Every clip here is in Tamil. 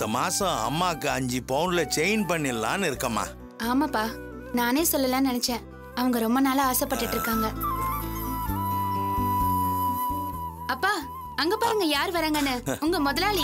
மாசம் அம்மாக்கு அஞ்சு பவுன்ல செயின் பண்ணிடலான்னு இருக்கம்மா ஆமாப்பா நானே சொல்லலாம்னு நினைச்சேன் அவங்க ரொம்ப நாளா ஆசைப்பட்டுட்டு இருக்காங்க அப்பா அங்க பாருங்க யார் வராங்கன்னு உங்க முதலாளி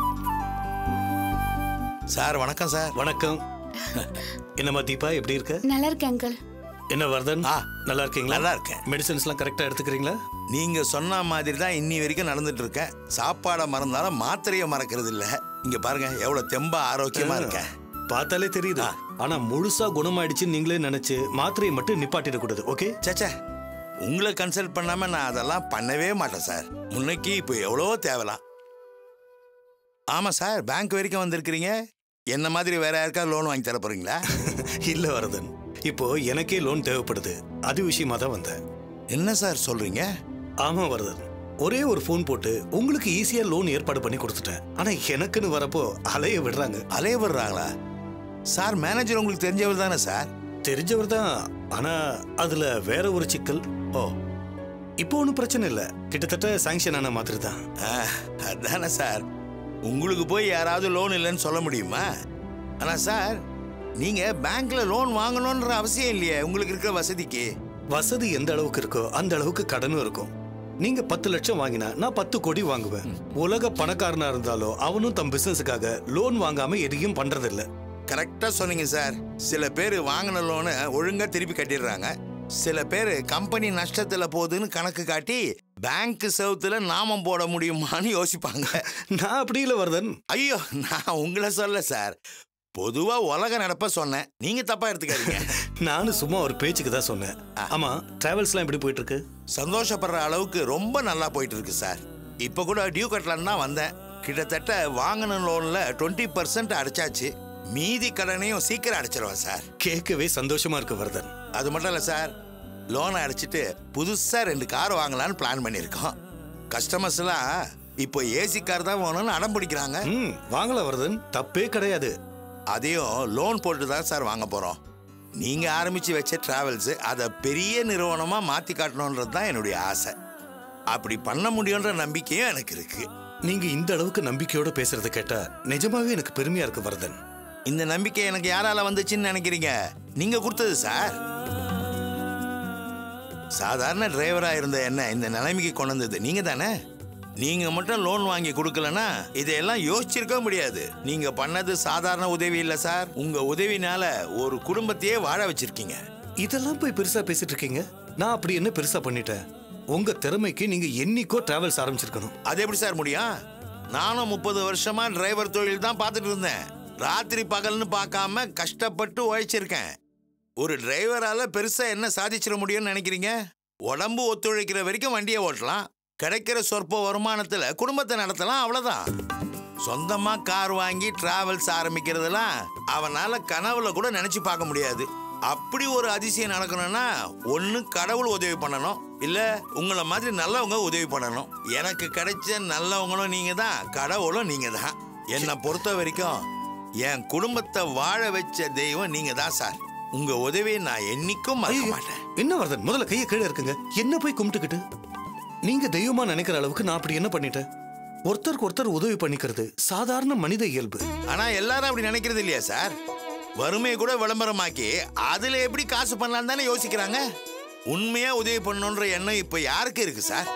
சார் வணக்கம் சார் வணக்கம் என்னம்மா தீபா எப்படி இருக்க நல்லா இருக்கேன் அங்கிள் என்ன வர்தன் ஆ, நல்லா இருக்கீங்களா நல்லா இருக்கேன். மெடிசன்ஸ்லாம் கரெக்டா எடுத்துக்கிறீங்களா நீங்க சொன்ன மாதிரி தான் இன்னி வரைக்கும் நடந்துட்டு இருக்கேன் சாப்பாடை மறந்தாலும் மாத்திரையை மறக்கிறது இல்ல இங்க பாருங்க எவ்வளவு தெம்பா ஆரோக்கியமா இருக்கேன் பார்த்தாலே தெரியுது ஆனா முழுசா குணமாயிடுச்சுன்னு நீங்களே நினைச்சு மாத்திரையை மட்டும் நிப்பாட்டிடக்கூடாது ஓகே சேச்சே உங்களை கன்சல்ட் பண்ணாம நான் அதெல்லாம் பண்ணவே மாட்டேன் சார் முன்னைக்கு இப்போ எவ்வளவோ தேவலாம் ஆமா சார் பேங்க் வரைக்கும் வந்திருக்கிறீங்க என்ன மாதிரி வேற யாருக்காவது லோன் வாங்கி தர போறீங்களா இல்ல வரதன் இப்போ எனக்கே லோன் தேவைப்படுது அது விஷயமா தான் வந்தேன் என்ன சார் சொல்றீங்க ஆமா வரதன் ஒரே ஒரு ஃபோன் போட்டு உங்களுக்கு ஈஸியா லோன் ஏற்பாடு பண்ணி கொடுத்துட்டேன் ஆனா எனக்குன்னு வரப்போ அலைய விடுறாங்க அலைய விடுறாங்களா சார் மேனேஜர் உங்களுக்கு தெரிஞ்சவர் தானே சார் தெரிஞ்சவர் தான் ஆனா அதுல வேற ஒரு சிக்கல் ஓ இப்போ ஒன்றும் பிரச்சனை இல்லை கிட்டத்தட்ட சாங்ஷன் ஆன மாதிரி தான் ஆ, அதானே சார் உங்களுக்கு போய் யாராவது லோன் இல்லைன்னு சொல்ல முடியுமா ஆனா சார் நீங்க பேங்க்ல லோன் வாங்கணுன்ற அவசியம் இல்லையே உங்களுக்கு இருக்கிற வசதிக்கு வசதி எந்த அளவுக்கு இருக்கோ அந்த அளவுக்கு கடனும் இருக்கும் நீங்க பத்து லட்சம் வாங்கினா நான் பத்து கோடி வாங்குவேன் உலக பணக்காரனா இருந்தாலும் அவனும் தம் பிசினஸுக்காக லோன் வாங்காம எதையும் பண்றதில்ல கரெக்டா சொன்னீங்க சார் சில பேர் வாங்கின லோனை ஒழுங்கா திருப்பி கட்டிடுறாங்க சில பேர் கம்பெனி நஷ்டத்துல போகுதுன்னு கணக்கு காட்டி பேங்க் செவுத்துல நாமம் போட முடியுமான்னு யோசிப்பாங்க நான் அப்படி இல்லை வரதன் ஐயோ நான் உங்களை சொல்ல சார் பொதுவா உலக நடப்ப சொன்னேன் நீங்க தப்பா எடுத்துக்காதீங்க நானும் சும்மா ஒரு பேச்சுக்கு தான் சொன்னேன் ஆமா டிராவல்ஸ்லாம் எப்படி போயிட்டு இருக்கு சந்தோஷப்படுற அளவுக்கு ரொம்ப நல்லா போயிட்டு இருக்கு சார் இப்ப கூட டியூ கட்டலான்னு தான் வந்தேன் கிட்டத்தட்ட வாங்கின லோன்ல டுவெண்ட்டி பர்சன்ட் அடைச்சாச்சு மீதி கடனையும் சீக்கிரம் அடைச்சிருவேன் சார் கேட்கவே சந்தோஷமா இருக்கு வரதன் அது மட்டும் இல்ல சார் லோனை அடைச்சிட்டு புதுசா ரெண்டு கார் வாங்கலாம்னு பிளான் பண்ணியிருக்கோம் கஸ்டமர்ஸ் எல்லாம் இப்போ ஏசி கார் தான் வேணும்னு அடம் பிடிக்கிறாங்க ம் வாங்கலாம் வரதன் தப்பே கிடையாது அதையும் லோன் போட்டு தான் சார் வாங்க போறோம் நீங்க ஆரம்பிச்சு வச்ச டிராவல்ஸ் அதை பெரிய நிறுவனமா மாத்தி காட்டணுன்றது தான் என்னுடைய ஆசை அப்படி பண்ண முடியுன்ற நம்பிக்கையும் எனக்கு இருக்கு நீங்க இந்த அளவுக்கு நம்பிக்கையோட பேசுறத கேட்டா நிஜமாவே எனக்கு பெருமையா இருக்கு வரதன் இந்த நம்பிக்கை எனக்கு யாரால வந்துச்சுன்னு நினைக்கிறீங்க நீங்க கொடுத்தது சார் சாதாரண டிரைவரா இருந்த என்ன இந்த நிலைமைக்கு கொண்டு வந்தது நீங்க தானே நீங்க மட்டும் லோன் வாங்கி கொடுக்கலனா இதையெல்லாம் யோசிச்சிருக்க முடியாது நீங்க பண்ணது சாதாரண உதவி இல்ல சார் உங்க உதவினால ஒரு குடும்பத்தையே வாழ வச்சிருக்கீங்க இதெல்லாம் போய் பெருசா பேசிட்டு இருக்கீங்க நான் அப்படி என்ன பெருசா பண்ணிட்டேன் உங்க திறமைக்கு நீங்க என்னைக்கோ டிராவல்ஸ் ஆரம்பிச்சிருக்கணும் அது எப்படி சார் முடியும் நானும் முப்பது வருஷமா டிரைவர் தொழில் தான் பார்த்துட்டு இருந்தேன் ராத்திரி பகல்னு பார்க்காம கஷ்டப்பட்டு உழைச்சிருக்கேன் ஒரு டிரைவரால பெருசா என்ன சாதிச்சிட முடியும்னு நினைக்கிறீங்க உடம்பு ஒத்துழைக்கிற வரைக்கும் வண்டியை ஓட்டலாம் கிடைக்கிற சொற்ப வருமானத்துல குடும்பத்தை நடத்தலாம் அவ்வளவுதான் சொந்தமா கார் வாங்கி டிராவல்ஸ் ஆரம்பிக்கிறதெல்லாம் அவனால கனவுல கூட நினைச்சு பார்க்க முடியாது அப்படி ஒரு அதிசயம் நடக்கணும்னா ஒண்ணு கடவுள் உதவி பண்ணணும் இல்ல உங்களை மாதிரி நல்லவங்க உதவி பண்ணணும் எனக்கு கிடைச்ச நல்லவங்களும் நீங்க தான் கடவுளும் நீங்க தான் என்னை பொறுத்த வரைக்கும் என் குடும்பத்தை வாழ வச்ச தெய்வம் நீங்க தான் சார் உங்க உதவியை நான் என்னைக்கும் மறக்க மாட்டேன் என்ன வரதன் முதல்ல கையை கீழே இருக்குங்க என்ன போய் கும்பிட்டுக்கிட்டு நீங்க தெய்வமா நினைக்கிற அளவுக்கு நான் அப்படி என்ன பண்ணிட்டேன் ஒருத்தருக்கு ஒருத்தர் உதவி பண்ணிக்கிறது சாதாரண மனித இயல்பு ஆனா எல்லாரும் அப்படி நினைக்கிறது இல்லையா சார் வறுமையை கூட விளம்பரமாக்கி அதுல எப்படி காசு பண்ணலாம் தானே யோசிக்கிறாங்க உண்மையா உதவி பண்ணணுன்ற எண்ணம் இப்ப யாருக்கு இருக்கு சார்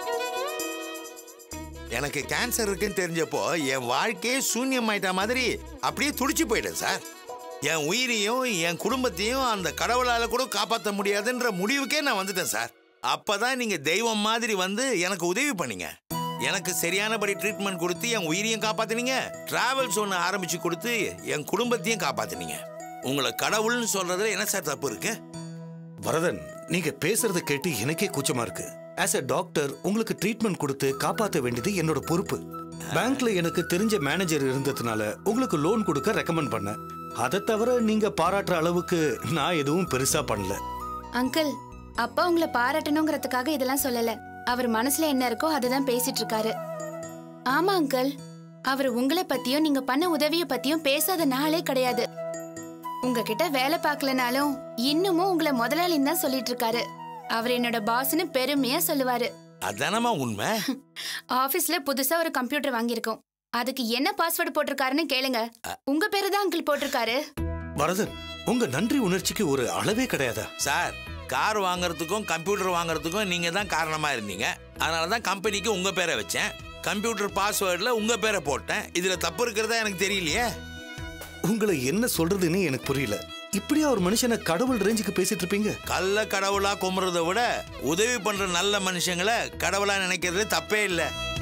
எனக்கு கேன்சர் இருக்குன்னு தெரிஞ்சப்போ என் வாழ்க்கையே சூன்யமாயிட்ட மாதிரி அப்படியே துடிச்சு போயிட்டேன் சார் என் உயிரையும் என் குடும்பத்தையும் அந்த கடவுளால கூட காப்பாற்ற முடியாதுன்ற முடிவுக்கே நான் வந்துட்டேன் சார் அப்பதான் நீங்க தெய்வம் மாதிரி வந்து எனக்கு உதவி பண்ணீங்க எனக்கு சரியானபடி ட்ரீட்மெண்ட் கொடுத்து என் உயிரையும் காப்பாத்துனீங்க டிராவல்ஸ் ஒன்று ஆரம்பிச்சு கொடுத்து என் குடும்பத்தையும் காப்பாத்துனீங்க உங்களை கடவுள்னு சொல்றதுல என்ன சார் தப்பு இருக்கு வரதன் நீங்க பேசுறத கேட்டு எனக்கே கூச்சமா இருக்கு ஆஸ் a டாக்டர் உங்களுக்கு ட்ரீட்மெண்ட் கொடுத்து காப்பாற்ற வேண்டியது என்னோட பொறுப்பு பேங்க்ல எனக்கு தெரிஞ்ச மேனேஜர் இருந்ததுனால உங்களுக்கு லோன் கொடுக்க ரெக்கமெண்ட் பண்ணேன் அதை தவிர நீங்க பாராட்டுற அளவுக்கு நான் எதுவும் பெருசா பண்ணல அங்கிள் அப்பா உங்களை பாராட்டணுங்கிறதுக்காக இதெல்லாம் சொல்லல அவர் மனசுல என்ன இருக்கோ அதுதான் பேசிட்டு இருக்காரு ஆமா அங்கிள் அவர் உங்களை பத்தியும் நீங்க பண்ண உதவிய பத்தியும் பேசாத நாளே கிடையாது உங்ககிட்ட வேலை பார்க்கலனாலும் இன்னமும் உங்களை முதலாளின்னு தான் சொல்லிட்டு இருக்காரு அவர் என்னோட பாஸ்னு பெருமையா சொல்லுவாரு அதானமா உண்மை ஆபீஸ்ல புதுசா ஒரு கம்ப்யூட்டர் வாங்கியிருக்கோம் அதுக்கு என்ன பாஸ்வேர்டு போட்டிருக்காருன்னு கேளுங்க உங்க பேரு தான் அங்கிள் போட்டிருக்காரு வரதன் உங்க நன்றி உணர்ச்சிக்கு ஒரு அளவே கிடையாதா சார் கார் வாங்குறதுக்கும் கம்ப்யூட்டர் வாங்குறதுக்கும் நீங்க தான் காரணமா இருந்தீங்க அதனால தான் கம்பெனிக்கு உங்க பேரை வச்சேன் கம்ப்யூட்டர் பாஸ்வேர்டில் உங்க பேரை போட்டேன் இதுல தப்பு இருக்கிறதா எனக்கு தெரியலையே உங்களை என்ன சொல்றதுன்னு எனக்கு புரியல இப்படியா ஒரு மனுஷனை கடவுள் ரேஞ்சுக்கு பேசிட்டு இருப்பீங்க கள்ள கடவுளா கும்புறதை விட உதவி பண்ற நல்ல மனுஷங்களை கடவுளா நினைக்கிறது தப்பே இல்லை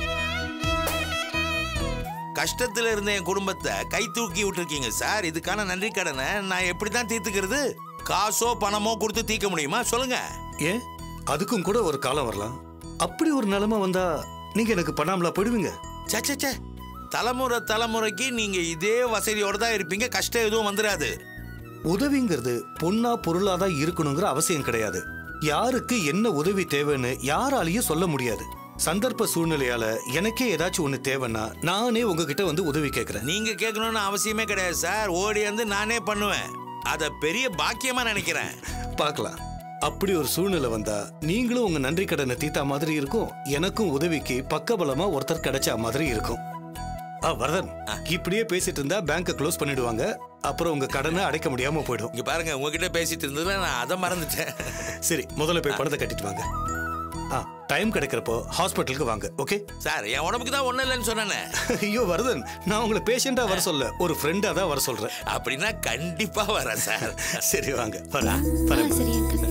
கஷ்டத்துல இருந்த என் குடும்பத்தை கை தூக்கி விட்டுருக்கீங்க சார் இதுக்கான நன்றி கடனை நான் எப்படி தான் தீர்த்துக்கிறது காசோ பணமோ கொடுத்து தீர்க்க முடியுமா சொல்லுங்க ஏன் அதுக்கும் கூட ஒரு காலம் வரலாம் அப்படி ஒரு நிலைமை வந்தா நீங்க எனக்கு பண்ணாமலா போயிடுவீங்க சே சே, சே தலைமுறை தலைமுறைக்கு நீங்க இதே வசதியோட தான் இருப்பீங்க கஷ்டம் எதுவும் வந்துடாது உதவிங்கிறது பொண்ணா பொருளா தான் இருக்கணுங்கிற அவசியம் கிடையாது யாருக்கு என்ன உதவி தேவைன்னு யாராலையும் சொல்ல முடியாது சந்தர்ப்ப சூழ்நிலையால எனக்கே ஏதாச்சும் ஒண்ணு தேவைன்னா நானே உங்ககிட்ட வந்து உதவி கேட்கறேன் நீங்க கேட்கணும்னு அவசியமே கிடையாது சார் ஓடி வந்து நானே பண்ணுவேன் அத பெரிய பாக்கியமா நினைக்கிறேன் பார்க்கலாம் அப்படி ஒரு சூழ்நிலை வந்தா நீங்களும் உங்க நன்றி கடனை தீத்தா மாதிரி இருக்கும் எனக்கும் உதவிக்கு பக்கபலமா ஒருத்தர் கிடைச்ச மாதிரி இருக்கும் ஆ வரதன் இப்படியே பேசிட்டு இருந்தா பேங்கை க்ளோஸ் பண்ணிடுவாங்க அப்புறம் உங்க கடனை அடைக்க முடியாம போயிடும் இங்க பாருங்க உங்ககிட்ட பேசிட்டு இருந்ததுல நான் அதை மறந்துட்டேன் சரி முதல்ல போய் பணத்தை கட்டிட்டு வாங்க ஆ டைம் கிடைக்கிறப்போ ஹாஸ்பிட்டலுக்கு வாங்க ஓகே சார் என் உடம்புக்கு தான் ஒண்ணும் இல்லைன்னு சொன்னேனே ஐயோ வரதன் நான் உங்களை பேஷண்டா வர சொல்ல ஒரு ஃப்ரெண்டா தான் வர சொல்றேன் அப்படின்னா கண்டிப்பா வரேன் சார் சரி வாங்க வரேன் ஆ, வரேன் சரி அங்கிள்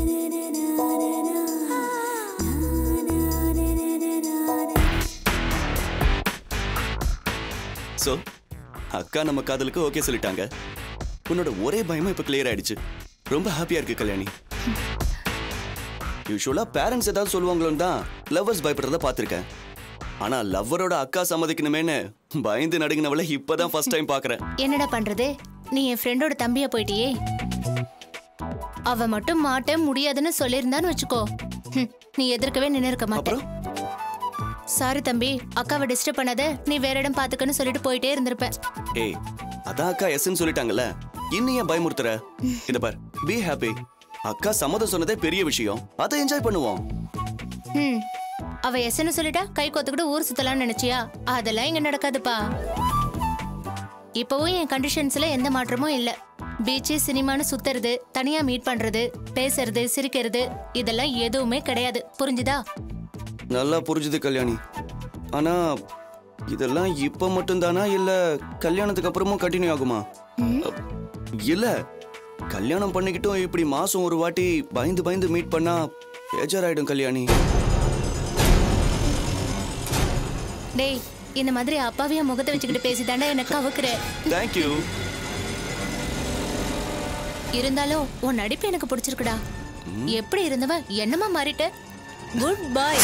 ஸோ அக்கா நம்ம காதலுக்கு ஓகே சொல்லிட்டாங்க உன்னோட ஒரே பயமும் இப்போ கிளியர் ஆயிடுச்சு ரொம்ப ஹாப்பியா இருக்கு கல்யாணி யூஸ்வலாக பேரண்ட்ஸ் ஏதாவது சொல்லுவாங்களோன்னு தான் லவ்வர்ஸ் பயப்படுறத பார்த்துருக்கேன் ஆனா லவ்வரோட அக்கா சம்மதிக்கணுமேன்னு பயந்து நடுங்கினவளை இப்பதான் ஃபர்ஸ்ட் டைம் பார்க்கறேன் என்னடா பண்றது நீ என் ஃப்ரெண்டோட தம்பியா போயிட்டியே அவ மட்டும் மாட்ட முடியாதுன்னு சொல்லியிருந்தான்னு வச்சுக்கோ ஹம், நீ எதிர்க்கவே நின்னு இருக்க மாட்ட அப்புறம் சாரி தம்பி அக்காவை டிஸ்டர்ப் பண்ணாத நீ வேற இடம் பாத்துக்கன்னு சொல்லிட்டு போயிட்டே இருந்திருப்ப ஏய் அதான் அக்கா எஸ்ன்னு சொல்லிட்டாங்கல்ல இன்னும் ஏன் பயமுறுத்துற இத பார் பி ஹாப்பி அக்கா சம்மதம் சொன்னதே பெரிய விஷயம் அதை என்ஜாய் பண்ணுவோம் ம் அவ எஸ்ன்னு சொல்லிட்டா கை கொத்துக்கிட்டு ஊர் சுத்தலாம்னு நினைச்சியா அதெல்லாம் இங்க நடக்காதுப்பா இப்பவும் என் கண்டிஷன்ஸ்ல எந்த மாற்றமும் இல்ல பீச்சு சினிமான்னு சுத்துறது தனியா மீட் பண்றது பேசுறது சிரிக்கிறது இதெல்லாம் எதுவுமே கிடையாது புரிஞ்சுதா நல்லா புரிஞ்சுது கல்யாணி ஆனா இதெல்லாம் இப்ப மட்டும்தானா இல்ல கல்யாணத்துக்கு அப்புறமும் கண்டினியூ ஆகுமா அப், இல்ல கல்யாணம் பண்ணிக்கிட்டும் இப்படி மாசம் ஒரு வாட்டி பயந்து பயந்து மீட் பண்ணா பேஜாராயிடும் கல்யாணி டேய் இந்த மாதிரி அப்பாவியா முகத்தை வச்சுக்கிட்டு பேசிதாண்டா எனக்கு கவுக்குற தேங்க்யூ இருந்தாலும் உன் நடிப்பு எனக்கு பிடிச்சிருக்குடா எப்படி இருந்தவ என்னமா மாறிட்ட குட் பாய்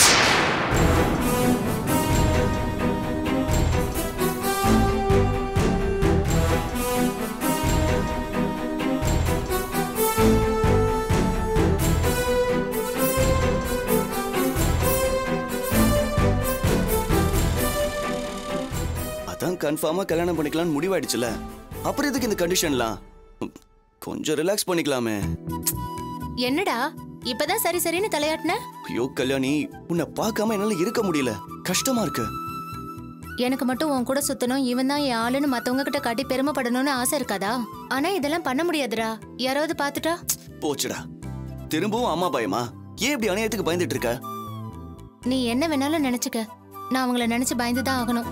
அதான் கன்ஃபார்மா கல்யாணம் பண்ணிக்கலாம்னு முடிவாயிடுச்சுல அப்புறம் எதுக்கு இந்த கண்டிஷன்லாம் ம், கொஞ்சம் ரிலாக்ஸ் பண்ணிக்கலாமே என்னடா இப்பதான் சரி சரின்னு தலையாட்டின ஐயோ கல்யாணி உன்னை பார்க்காம என்னால இருக்க முடியல கஷ்டமா இருக்கு எனக்கு மட்டும் உன் கூட சுத்தணும் இவன் தான் என் ஆளுன்னு மத்தவங்க கிட்ட காட்டி பெருமைப்படணும்னு ஆசை இருக்காதா ஆனா இதெல்லாம் பண்ண முடியாதுடா யாராவது பாத்துட்டா போச்சுடா திரும்பவும் அம்மா பயமா ஏன் இப்படி அநியாயத்துக்கு பயந்துட்டு இருக்க நீ என்ன வேணாலும் நினைச்சுக்க நான் அவங்கள நினைச்சு பயந்துதான் ஆகணும்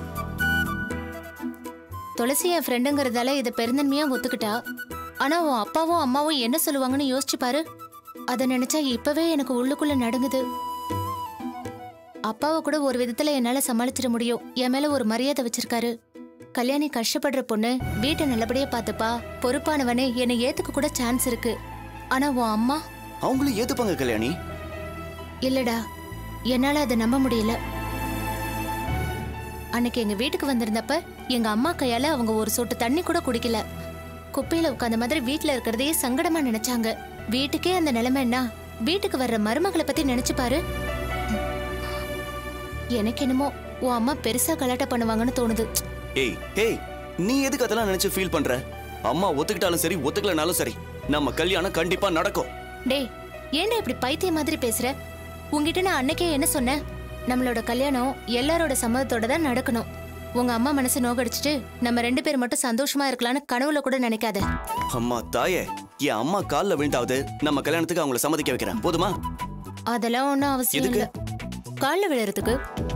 துளசி என் ஃப்ரெண்டுங்கிறதால இதை பெருந்தன்மையா ஒத்துக்கிட்டா ஆனா உன் அப்பாவும் அம்மாவும் என்ன சொல்லுவாங்கன்னு யோசிச்சு பாரு அதை நினைச்சா இப்பவே எனக்கு உள்ளுக்குள்ள நடுங்குது அப்பாவை கூட ஒரு விதத்துல என்னால சமாளிச்சிட முடியும் என் மேல ஒரு மரியாதை வச்சிருக்காரு கல்யாணி கஷ்டப்படுற பொண்ணு வீட்டை நல்லபடியா பார்த்துப்பா பொறுப்பானவனே என்னை ஏத்துக்க கூட சான்ஸ் இருக்கு ஆனா உன் அம்மா அவங்களும் ஏத்துப்பாங்க கல்யாணி இல்லடா என்னால அதை நம்ப முடியல அன்னைக்கு எங்க வீட்டுக்கு வந்திருந்தப்ப எங்க அம்மா கையால அவங்க ஒரு சொட்டு தண்ணி கூட குடிக்கல குப்பையில உட்காந்த மாதிரி வீட்ல இருக்கிறதையே சங்கடமா நினைச்சாங்க வீட்டுக்கே அந்த நிலைமைன்னா வீட்டுக்கு வர்ற மருமகளை பத்தி நினைச்சு பாரு எனக்கு என்னமோ உன் அம்மா பெருசா கலாட்டா பண்ணுவாங்கன்னு தோணுது ஏய் ஏய் நீ எதுக்கு அதெல்லாம் நினைச்சு ஃபீல் பண்ற அம்மா ஒத்துக்கிட்டாலும் சரி ஒத்துக்கலனாலும் சரி நம்ம கல்யாணம் கண்டிப்பா நடக்கும் டேய் ஏன்டா இப்படி பைத்தியம் மாதிரி பேசுற உன்கிட்ட நான் அன்னைக்கே என்ன சொன்னேன் நம்மளோட கல்யாணம் எல்லாரோட சம்மதத்தோட தான் நடக்கணும் உங்க அம்மா மனசை நோகடிச்சிட்டு நம்ம ரெண்டு பேர் மட்டும் சந்தோஷமா இருக்கலாம்னு கனவுல கூட நினைக்காத அம்மா தாயே என் அம்மா கால்ல விழுந்தாவது நம்ம கல்யாணத்துக்கு அவங்கள சம்மதிக்க வைக்கிறேன் போதுமா அதெல்லாம் ஒண்ணும் அவசியம் எதுக்கு? இல்ல கால்ல விழுறதுக்கு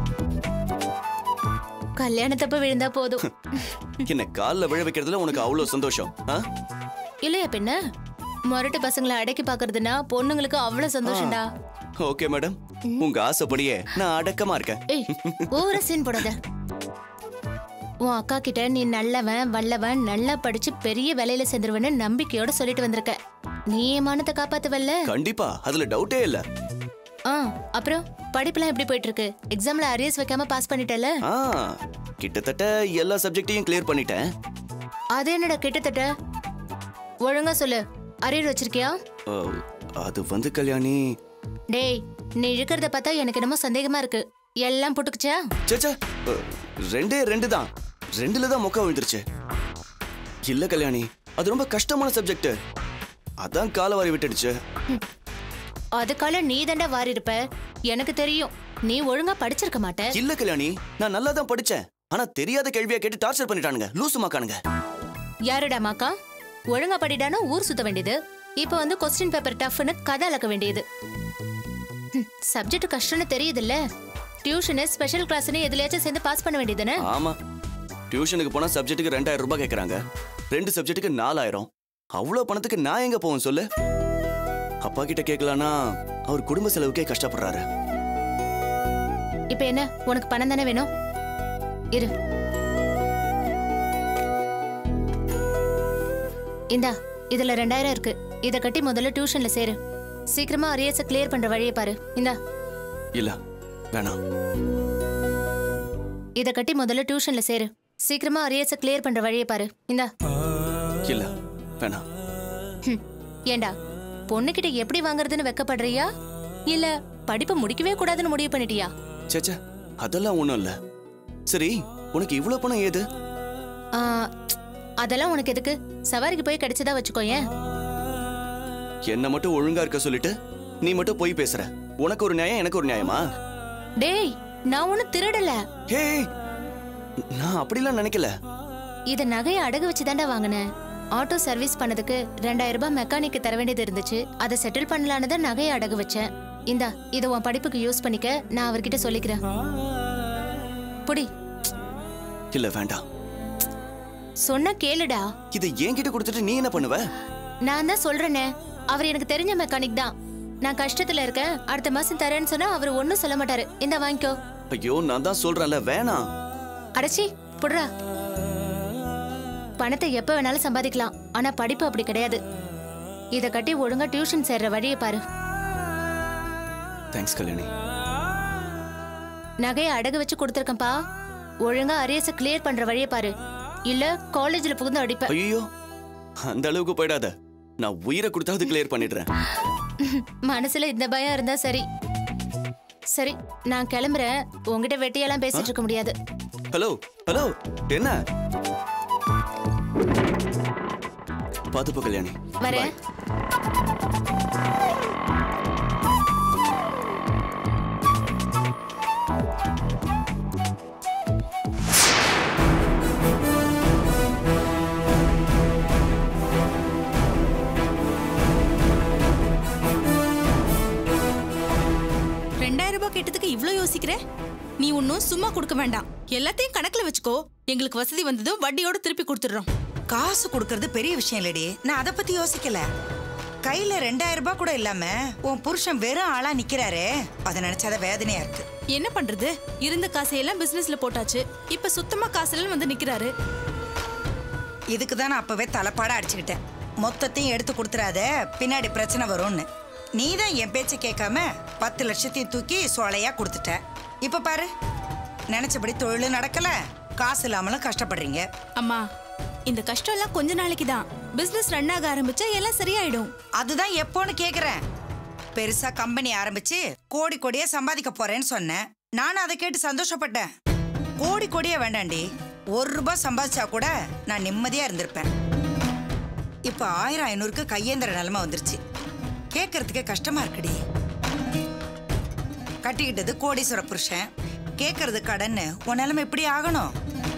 கல்யாணத்தப்ப விழுந்தா போதும் என்ன கால்ல விழ வைக்கிறதுல உனக்கு அவ்வளவு சந்தோஷம் ஆ? இல்லையா பின்ன முரட்டு பசங்களை அடக்கி பாக்குறதுன்னா பொண்ணுங்களுக்கு அவ்வளவு சந்தோஷம்டா ஓகே மேடம் உங்க ஆசைப்படியே நான் அடக்கமா இருக்கேன் ஏய் ஓவரா சீன் போடாத உன் அக்கா கிட்ட நீ நல்லவன் வல்லவன் நல்லா படிச்சு பெரிய வேலையில சேர்ந்துருவன்னு நம்பிக்கையோட சொல்லிட்டு வந்திருக்க நீ என் மானத்தை காப்பாத்துவல்ல கண்டிப்பா அதுல டவுட்டே இல்ல ஆ அப்புறம் படிப்புலாம் எப்படி போயிட்டு இருக்கு எக்ஸாம்ல அரியர்ஸ் வைக்காம பாஸ் பண்ணிட்டல ஆ கிட்டத்தட்ட எல்லா சப்ஜெக்டையும் கிளியர் பண்ணிட்டேன் அது என்னடா கிட்டத்தட்ட ஒழுங்கா சொல்லு அரியர் வச்சிருக்கியா ஓ, அது வந்து கல்யாணி டேய் நீ இழுக்கிறத பார்த்தா எனக்கு என்னமோ சந்தேகமா இருக்கு எல்லாம் புட்டுக்குச்சா சேச்சா ரெண்டே ரெண்டு தான் ரெண்டுல தான் மொக்க விழுந்துருச்சு இல்ல கல்யாணி அது ரொம்ப கஷ்டமான சப்ஜெக்ட் அதான் காலவாரி விட்டுடுச்சு அதுக்கால நீ தாண்டா வாரி இருப்ப எனக்கு தெரியும் நீ ஒழுங்கா படிச்சிருக்க மாட்ட இல்ல கல்யாணி நான் நல்லா தான் படிச்சேன் ஆனா தெரியாத கேள்வியா கேட்டு டார்ச்சர் பண்ணிட்டானுங்க லூசு மாக்கானுங்க யாருடா மாக்கா ஒழுங்கா படிடானா ஊர் சுத்த வேண்டியது இப்போ வந்து கொஸ்டின் பேப்பர் டஃப்னு கதை அளக்க வேண்டியது சப்ஜெக்ட் கஷ்டம்னு தெரியுதுல்ல டியூஷனு ஸ்பெஷல் கிளாஸ்னு எதுலயாச்சும் சேர்ந்து பாஸ் பண்ண வேண்டியதுதானே ஆமா டியூஷனுக்கு போனா சப்ஜெக்ட்டுக்கு ரெண்டாயிரம் ரூபாய் கேக்குறாங்க ரெண்டு சப்ஜெக்ட்டுக்கு நாலாயிரம் அவ்வளவு பணத்துக்கு நான் எங்க போவேன் சொல்லு அப்பா கிட்ட கேட்கலான்னா அவர் குடும்ப செலவுக்கே கஷ்டப்படுறாரு இப்போ என்ன உனக்கு பணம் தானே வேணும் இரு இந்தா இதுல ரெண்டாயிரம் இருக்கு இத கட்டி முதல்ல டியூஷன்ல சேரு சீக்கிரமா அரியர்ஸ கிளியர் பண்ற வழியை பாரு இந்தா இல்ல வேணாம் இத கட்டி முதல்ல டியூஷன்ல சேரு சீக்கிரமா அரியர்ஸ கிளியர் பண்ற வழியை பாரு இந்தா இல்ல வேணாம் ஹம். ஏண்டா பொண்ணுகிட்ட எப்படி வாங்குறதுன்னு வெக்கப்படுறியா இல்ல படிப்பு முடிக்கவே கூடாதுன்னு முடிவு பண்ணிட்டியா சேச்சா அதெல்லாம் ஒண்ணும் இல்ல சரி உனக்கு இவ்வளவு பணம் ஏது ஆ, அதெல்லாம் உனக்கு எதுக்கு சவாரிக்கு போய் கிடைச்சதா வச்சுக்கோயேன் என்ன மட்டும் ஒழுங்கா இருக்க சொல்லிட்டு நீ மட்டும் போய் பேசுற உனக்கு ஒரு நியாயம் எனக்கு ஒரு நியாயமா டேய் நான் ஒண்ணு திருடல ஹே நான் அப்படிலாம் நினைக்கல இத நகையை அடகு வச்சு தாண்டா வாங்கினேன் ஆட்டோ சர்வீஸ் பண்ணதுக்கு ரெண்டாயிரம் ரூபாய் மெக்கானிக்கு தர வேண்டியது இருந்துச்சு அதை செட்டில் பண்ணலான்னு தான் நகையை அடகு வச்சேன் இந்தா இதை உன் படிப்புக்கு யூஸ் பண்ணிக்க நான் அவர்கிட்ட சொல்லிக்கிறேன் புடி இல்ல வேண்டாம் சொன்னா கேளுடா இதை என்கிட்ட கொடுத்துட்டு நீ என்ன பண்ணுவ நான் தான் சொல்றேனே அவர் எனக்கு தெரிஞ்ச மெக்கானிக் தான் நான் கஷ்டத்துல இருக்கேன் அடுத்த மாசம் தரேன்னு சொன்னா அவர் ஒன்னும் சொல்ல மாட்டாரு இந்த வாங்கிக்கோ ஐயோ நான் தான் சொல்றேன்ல வேணாம் அடச்சி புடுறா பணத்தை எப்ப வேணாலும் சம்பாதிக்கலாம் ஆனா படிப்பு அப்படி கிடையாது இத கட்டி ஒழுங்கா டியூஷன் சேர்ற வழியை பாரு தேங்க்ஸ் கல்யாணி நகையை அடகு வச்சு கொடுத்துருக்கேன்ப்பா ஒழுங்கா அரியர்ஸ கிளியர் பண்ற வழியை பாரு இல்ல காலேஜ்ல புகுந்து அடிப்ப ஐயோ அந்த அளவுக்கு போயிடாத நான் உயிரை கொடுத்தாவது கிளியர் பண்ணிடுறேன் மனசுல இந்த பயம் இருந்தா சரி சரி நான் கிளம்புறேன் உங்ககிட்ட வெட்டியெல்லாம் பேசிட்டு இருக்க முடியாது ஹலோ ஹலோ என்ன பாத்துப்போ கல்யாணி வரேன் ரெண்டாயிரம் ரூபாய் கேட்டதுக்கு இவ்ளோ யோசிக்கிற நீ ஒன்னும் சும்மா கொடுக்க வேண்டாம் எல்லாத்தையும் கணக்குல வச்சுக்கோ எங்களுக்கு வசதி வந்ததும் வட்டியோட திருப்பி கொடுத்துடுறோம் காசு கொடுக்கறது பெரிய விஷயம் இல்லடி நான் அதை பத்தி யோசிக்கல கையில ரெண்டாயிரம் ரூபாய் கூட இல்லாம உன் புருஷன் வெறும் ஆளா நிக்கிறாரே அதை நினைச்சாதான் வேதனையா இருக்கு என்ன பண்றது இருந்த காசையெல்லாம் பிசினஸ்ல போட்டாச்சு இப்ப சுத்தமா காசுல வந்து நிக்கிறாரு இதுக்கு தான் நான் அப்பவே தலைப்பாட அடிச்சுக்கிட்டேன் மொத்தத்தையும் எடுத்து கொடுத்துறாத பின்னாடி பிரச்சனை வரும்னு நீ தான் என் பேச்சை கேட்காம பத்து லட்சத்தையும் தூக்கி சோலையா கொடுத்துட்ட இப்ப பாரு நினைச்சபடி தொழிலும் நடக்கல காசு இல்லாமலும் கஷ்டப்படுறீங்க அம்மா இந்த கஷ்டம் எல்லாம் கொஞ்ச நாளைக்கு தான் பிசினஸ் ரன் ஆக ஆரம்பிச்சா எல்லாம் சரியாயிடும் அதுதான் எப்போன்னு கேக்குறேன் பெருசா கம்பெனி ஆரம்பிச்சு கோடி கோடியா சம்பாதிக்க போறேன்னு சொன்னேன் நானும் அதை கேட்டு சந்தோஷப்பட்டேன் கோடி கோடியா வேண்டாண்டி ஒரு ரூபாய் சம்பாதிச்சா கூட நான் நிம்மதியா இருந்திருப்பேன் இப்ப ஆயிரம் ஐநூறுக்கு கையேந்திர நிலைமை வந்துருச்சு கேட்கறதுக்கே கஷ்டமா இருக்குடி கட்டிக்கிட்டது கோடீஸ்வர புருஷன் கேட்கறது கடன்னு உன் நிலைமை இப்படி ஆகணும்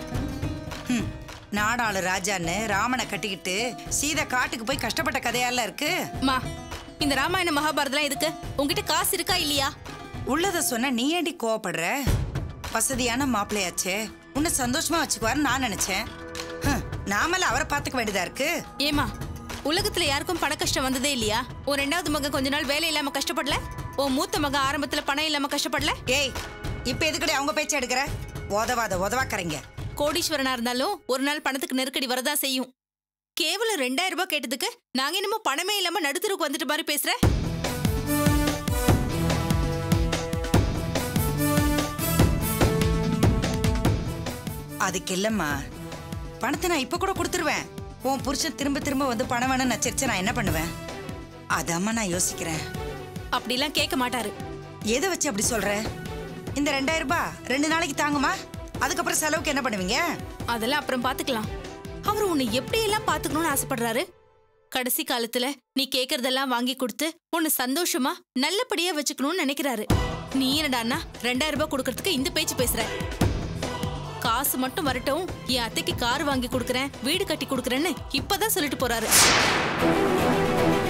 ஹம், நாடாளு ராஜான்னு ராமனை கட்டிக்கிட்டு சீதை காட்டுக்கு போய் கஷ்டப்பட்ட கதையால இருக்கு மா இந்த ராமாயண மகாபாரதம்லாம் எதுக்கு உங்ககிட்ட காசு இருக்கா இல்லையா உள்ளத சொன்ன நீ ஏண்டி கோவப்படுற வசதியான மாப்பிள்ளையாச்சே உன்னை சந்தோஷமா வச்சுக்குவாருன்னு நான் நினைச்சேன் ஹம், நாமல அவரை பார்த்துக்க வேண்டியதா இருக்கு ஏமா உலகத்துல யாருக்கும் பண கஷ்டம் வந்ததே இல்லையா உன் ரெண்டாவது மகன் கொஞ்ச நாள் வேலை இல்லாம கஷ்டப்படல உன் மூத்த மகன் ஆரம்பத்துல பணம் இல்லாம கஷ்டப்படல ஏய் இப்ப எதுக்கடி அவங்க பேச்ச எடுக்கிற உதவாத உதவாக்கறீங்க கோடீஸ்வரனா இருந்தாலும் ஒரு நாள் பணத்துக்கு நெருக்கடி வரதா செய்யும் கேவலம் ரெண்டாயிரம் ரூபாய் கேட்டதுக்கு நாங்க என்னமோ பணமே இல்லாம நடுத்தருக்கு வந்துட்டு மாதிரி பேசுற அதுக்கு இல்லம்மா பணத்தை நான் இப்ப கூட கொடுத்துருவேன் உன் புருஷன் திரும்ப திரும்ப வந்து பணம் வேணும்னு நச்சரிச்சு நான் என்ன பண்ணுவேன் அதாம்மா நான் யோசிக்கிறேன் அப்படிலாம் கேட்க மாட்டாரு எதை வச்சு அப்படி சொல்ற இந்த ரெண்டாயிரம் ரூபாய் ரெண்டு நாளைக்கு தாங்குமா அதுக்கப்புறம் செலவுக்கு என்ன பண்ணுவீங்க அதெல்லாம் அப்புறம் பாத்துக்கலாம் அவர் உன்னை எப்படி எல்லாம் பாத்துக்கணும்னு ஆசைப்படுறாரு கடைசி காலத்துல நீ கேக்குறதெல்லாம் வாங்கி கொடுத்து உன்னை சந்தோஷமா நல்லபடியா வச்சுக்கணும்னு நினைக்கிறாரு நீ என்னடான்னா ரெண்டாயிரம் ரூபாய் கொடுக்கறதுக்கு இந்த பேச்சு பேசுற காசு மட்டும் வரட்டும் என் அத்தைக்கு கார் வாங்கி கொடுக்கறேன் வீடு கட்டி கொடுக்கறேன்னு இப்பதான் சொல்லிட்டு போறாரு